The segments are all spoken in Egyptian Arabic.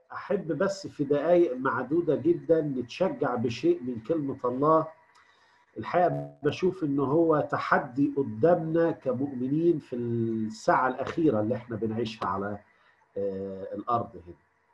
احب بس في دقائق معدوده جدا نتشجع بشيء من كلمه الله الحقيقه بشوف ان هو تحدي قدامنا كمؤمنين في الساعه الاخيره اللي احنا بنعيشها على الارض هنا.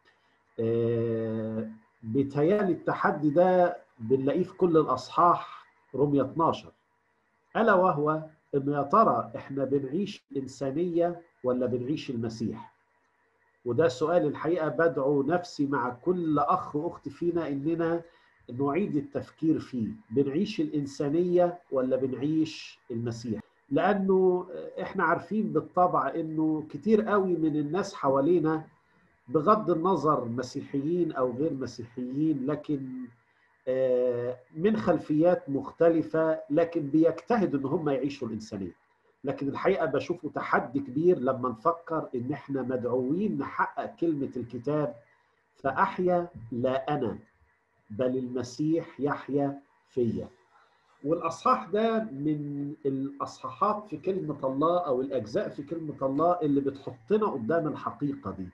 بيتهيألي التحدي ده بنلاقيه في كل الاصحاح رمية 12 الا وهو انه يا ترى احنا بنعيش الانسانيه ولا بنعيش المسيح؟ وده سؤال الحقيقه بدعو نفسي مع كل اخ واخت فينا اننا نعيد التفكير فيه بنعيش الانسانيه ولا بنعيش المسيح لانه احنا عارفين بالطبع انه كتير قوي من الناس حوالينا بغض النظر مسيحيين او غير مسيحيين لكن من خلفيات مختلفه لكن بيجتهدوا ان هم يعيشوا الانسانيه لكن الحقيقه بشوفه تحدي كبير لما نفكر ان احنا مدعوين نحقق كلمه الكتاب فاحيا لا انا بل المسيح يحيا فيا والاصحاح ده من الاصحاحات في كلمه الله او الاجزاء في كلمه الله اللي بتحطنا قدام الحقيقه دي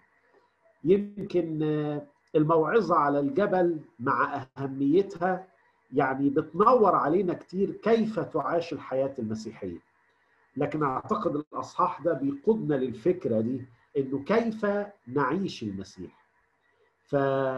يمكن الموعظه على الجبل مع اهميتها يعني بتنور علينا كتير كيف تعاش الحياه المسيحيه لكن اعتقد الاصحاح ده بيقودنا للفكره دي انه كيف نعيش المسيح ف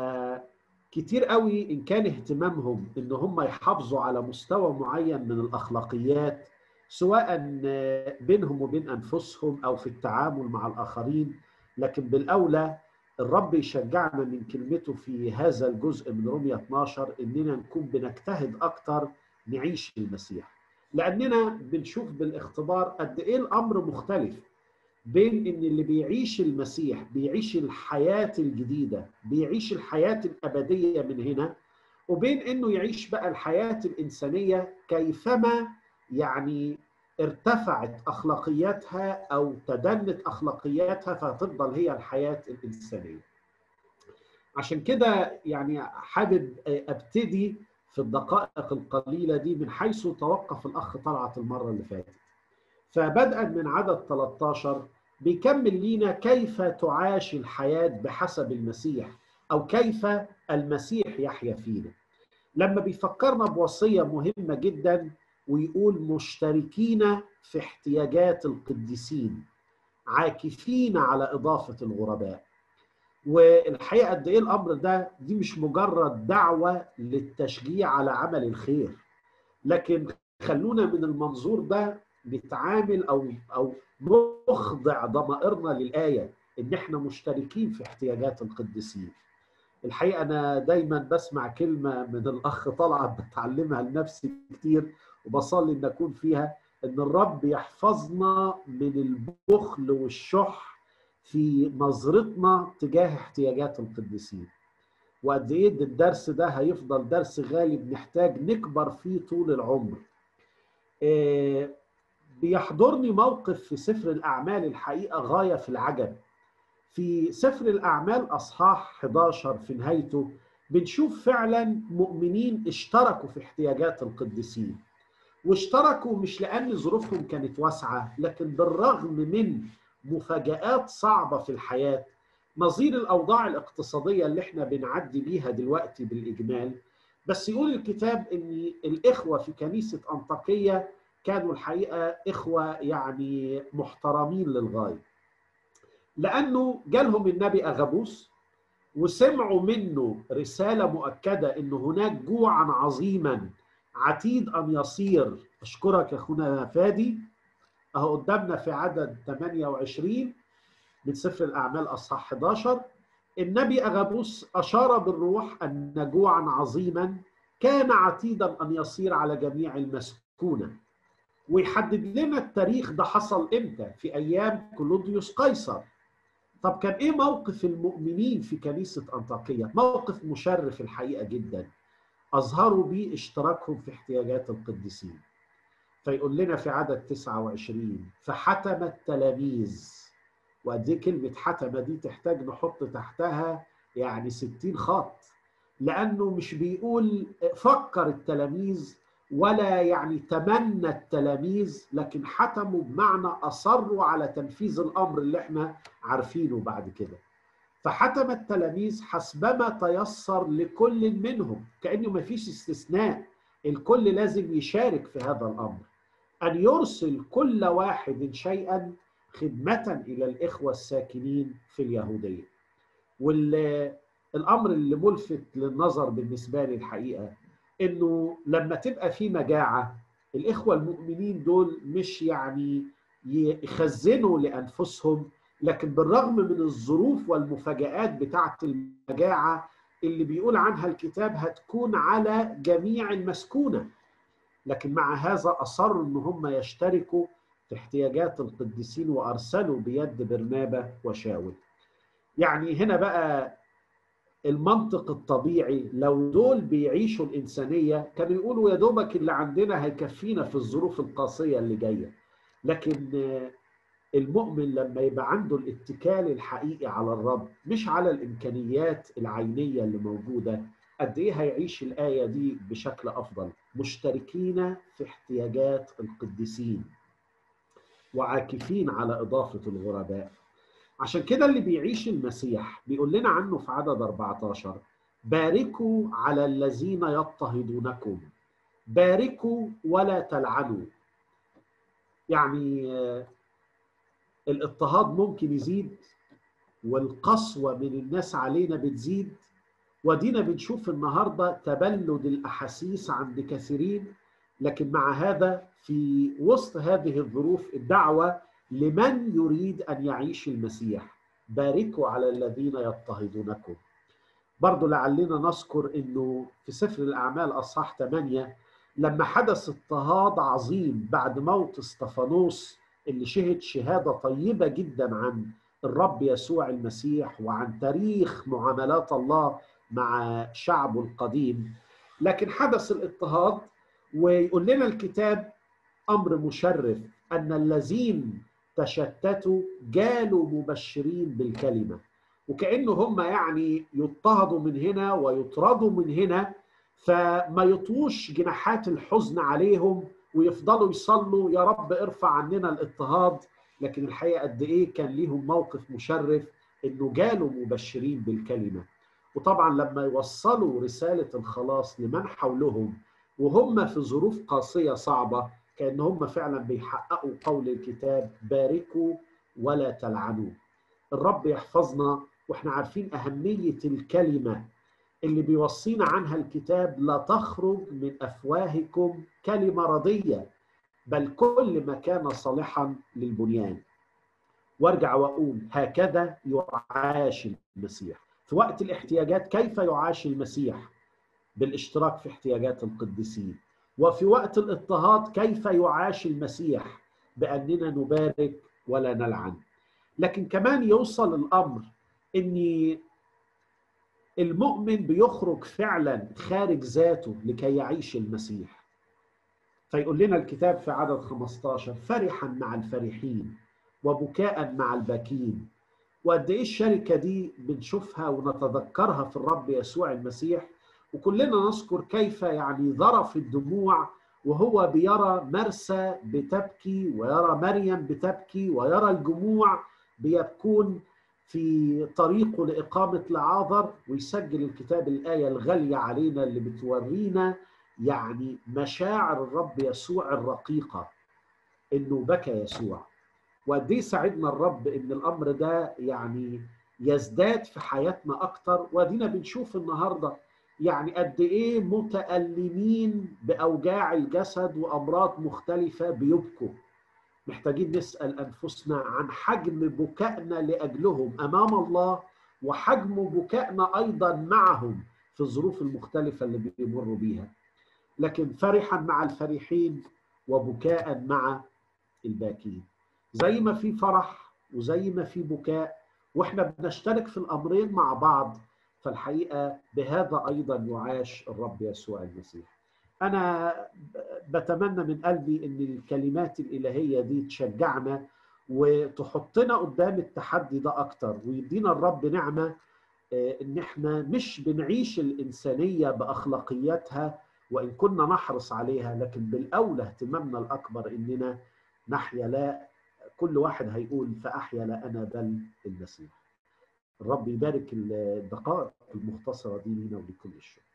كتير قوي ان كان اهتمامهم ان هم يحافظوا على مستوى معين من الاخلاقيات سواء بينهم وبين انفسهم او في التعامل مع الاخرين لكن بالاولى الرب يشجعنا من كلمته في هذا الجزء من رومية 12 اننا نكون بنجتهد اكتر نعيش المسيح لاننا بنشوف بالاختبار قد ايه الامر مختلف بين ان اللي بيعيش المسيح بيعيش الحياه الجديده بيعيش الحياه الابديه من هنا وبين انه يعيش بقى الحياه الانسانيه كيفما يعني ارتفعت اخلاقياتها او تدنت اخلاقياتها فتفضل هي الحياه الانسانيه. عشان كده يعني حابب ابتدي في الدقائق القليله دي من حيث توقف الاخ طلعت المره اللي فاتت. فبدءا من عدد 13 بيكمل لينا كيف تعاش الحياه بحسب المسيح او كيف المسيح يحيا فينا. لما بيفكرنا بوصيه مهمه جدا ويقول مشتركين في احتياجات القديسين عاكفين على اضافه الغرباء والحقيقه قد ايه الامر ده دي مش مجرد دعوه للتشجيع على عمل الخير لكن خلونا من المنظور ده نتعامل او او نخضع ضمائرنا للايه ان احنا مشتركين في احتياجات القديسين الحقيقه انا دايما بسمع كلمه من الاخ طلعت بتعلمها لنفسي كتير وبصلي ان اكون فيها ان الرب يحفظنا من البخل والشح في نظرتنا تجاه احتياجات القديسين وقد ايه الدرس ده هيفضل درس غالي بنحتاج نكبر فيه طول العمر إيه بيحضرني موقف في سفر الاعمال الحقيقه غايه في العجب في سفر الاعمال اصحاح 11 في نهايته بنشوف فعلا مؤمنين اشتركوا في احتياجات القديسين واشتركوا مش لان ظروفهم كانت واسعه لكن بالرغم من مفاجات صعبه في الحياه نظير الاوضاع الاقتصاديه اللي احنا بنعدي بيها دلوقتي بالاجمال بس يقول الكتاب ان الاخوه في كنيسه انطاكيه كانوا الحقيقه اخوه يعني محترمين للغايه لانه جالهم النبي اغابوس وسمعوا منه رساله مؤكده ان هناك جوعا عظيما عتيد ان يصير اشكرك يا اخونا فادي اهو قدامنا في عدد 28 من سفر الاعمال اصحاح 11 النبي اغابوس اشار بالروح ان جوعا عظيما كان عتيدا ان يصير على جميع المسكونه ويحدد لنا التاريخ ده حصل امتى في ايام كلوديوس قيصر طب كان ايه موقف المؤمنين في كنيسه انطاكيه موقف مشرف الحقيقه جدا اظهروا بيه اشتراكهم في احتياجات القديسين فيقول لنا في عدد 29 فحتم التلاميذ وقد ايه كلمه حتم دي تحتاج نحط تحتها يعني 60 خط لانه مش بيقول فكر التلاميذ ولا يعني تمنى التلاميذ لكن حتموا بمعنى اصروا على تنفيذ الامر اللي احنا عارفينه بعد كده فحتم التلاميذ حسبما تيسر لكل منهم كأنه ما فيش استثناء الكل لازم يشارك في هذا الأمر أن يرسل كل واحد شيئا خدمة إلى الإخوة الساكنين في اليهودية والأمر اللي ملفت للنظر بالنسبة لي الحقيقة إنه لما تبقى في مجاعة الإخوة المؤمنين دول مش يعني يخزنوا لأنفسهم لكن بالرغم من الظروف والمفاجآت بتاعة المجاعة اللي بيقول عنها الكتاب هتكون على جميع المسكونة لكن مع هذا أصروا أن هم يشتركوا في احتياجات القديسين وأرسلوا بيد برنابة وشاول يعني هنا بقى المنطق الطبيعي لو دول بيعيشوا الإنسانية كانوا يقولوا يا دوبك اللي عندنا هيكفينا في الظروف القاسية اللي جاية لكن المؤمن لما يبقى عنده الاتكال الحقيقي على الرب مش على الامكانيات العينيه اللي موجوده قد ايه هيعيش الايه دي بشكل افضل مشتركين في احتياجات القديسين وعاكفين على اضافه الغرباء عشان كده اللي بيعيش المسيح بيقول لنا عنه في عدد 14 باركوا على الذين يضطهدونكم باركوا ولا تلعنوا يعني الاضطهاد ممكن يزيد والقسوه من الناس علينا بتزيد ودينا بنشوف النهارده تبلد الاحاسيس عند كثيرين لكن مع هذا في وسط هذه الظروف الدعوه لمن يريد ان يعيش المسيح باركوا على الذين يضطهدونكم برضو لعلنا نذكر انه في سفر الاعمال اصحاح 8 لما حدث اضطهاد عظيم بعد موت استفانوس اللي شهد شهاده طيبه جدا عن الرب يسوع المسيح وعن تاريخ معاملات الله مع شعبه القديم لكن حدث الاضطهاد ويقول لنا الكتاب امر مشرف ان الذين تشتتوا جالوا مبشرين بالكلمه وكانه هم يعني يضطهدوا من هنا ويطردوا من هنا فما يطوش جناحات الحزن عليهم ويفضلوا يصلوا يا رب ارفع عننا الاضطهاد لكن الحقيقه قد ايه كان ليهم موقف مشرف انه جالوا مبشرين بالكلمه وطبعا لما يوصلوا رساله الخلاص لمن حولهم وهم في ظروف قاسيه صعبه كان هم فعلا بيحققوا قول الكتاب باركوا ولا تلعنوا الرب يحفظنا واحنا عارفين اهميه الكلمه اللي بيوصينا عنها الكتاب لا تخرج من افواهكم كلمه رضيه بل كل ما كان صالحا للبنيان وارجع واقول هكذا يعاش المسيح في وقت الاحتياجات كيف يعاش المسيح بالاشتراك في احتياجات القديسين وفي وقت الاضطهاد كيف يعاش المسيح باننا نبارك ولا نلعن لكن كمان يوصل الامر ان المؤمن بيخرج فعلا خارج ذاته لكي يعيش المسيح فيقول لنا الكتاب في عدد 15 فرحا مع الفرحين وبكاء مع الباكين وقد ايه الشركه دي بنشوفها ونتذكرها في الرب يسوع المسيح وكلنا نذكر كيف يعني ذرف الدموع وهو بيرى مرسى بتبكي ويرى مريم بتبكي ويرى الجموع بيبكون في طريقه لإقامة لعاذر ويسجل الكتاب الآية الغالية علينا اللي بتورينا يعني مشاعر الرب يسوع الرقيقة إنه بكى يسوع وقد ايه ساعدنا الرب إن الأمر ده يعني يزداد في حياتنا أكتر وادينا بنشوف النهارده يعني قد ايه متألمين بأوجاع الجسد وأمراض مختلفة بيبكوا محتاجين نسأل أنفسنا عن حجم بكائنا لأجلهم أمام الله وحجم بكائنا أيضا معهم في الظروف المختلفة اللي بيمروا بيها لكن فرحا مع الفرحين وبكاء مع الباكين زي ما في فرح وزي ما في بكاء واحنا بنشترك في الأمرين مع بعض فالحقيقة بهذا أيضا يعاش الرب يسوع المسيح أنا بتمنى من قلبي أن الكلمات الإلهية دي تشجعنا وتحطنا قدام التحدي ده أكتر ويدينا الرب نعمة أن احنا مش بنعيش الإنسانية بأخلاقياتها وإن كنا نحرص عليها لكن بالأولى اهتمامنا الأكبر أننا نحيا لا كل واحد هيقول فأحيا لا أنا بل المسيح الرب يبارك الدقائق المختصرة دي لنا ولكل الشكر